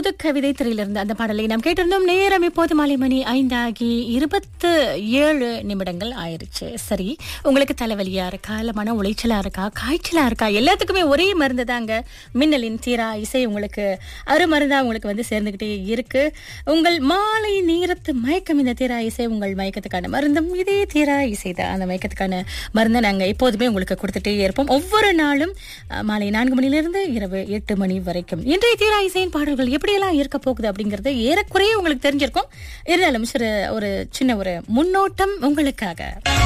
புது கவிதை திரையிலிருந்து அந்த பாடலை நாம் கேட்டிருந்தோம் நேரம் இப்போது மாலை மணி ஐந்தாகி இருபத்து ஏழு நிமிடங்கள் ஆயிருச்சு சரி உங்களுக்கு தலைவலியா இருக்கா இல்ல மன உளைச்சலா இருக்கா காய்ச்சலா இருக்கா எல்லாத்துக்குமே ஒரே மருந்து தாங்க மின்னலின் தீரா இசை உங்களுக்கு அரு மருந்தா உங்களுக்கு வந்து சேர்ந்துகிட்டே இருக்கு உங்கள் மாலை நேரத்து மயக்கம் இந்த தீரா இசை உங்கள் மயக்கத்துக்கான மருந்தும் இதே தீரா இசை தான் அந்த மயக்கத்துக்கான மருந்தை நாங்க எப்போதுமே உங்களுக்கு கொடுத்துட்டே இருப்போம் ஒவ்வொரு நாளும் அஹ், மாலை நான்கு மணிலிருந்து இரவு எட்டு மணி வரைக்கும் இன்றைய தீரா இசையின் பாடல்கள் எப்படியெல்லாம் இருக்க போகுது அப்படிங்கறது ஏறக்குறைய உங்களுக்கு தெரிஞ்சிருக்கும் இருந்தாலும் சிறு ஒரு சின்ன ஒரு முன்னோட்டம் உங்களுக்காக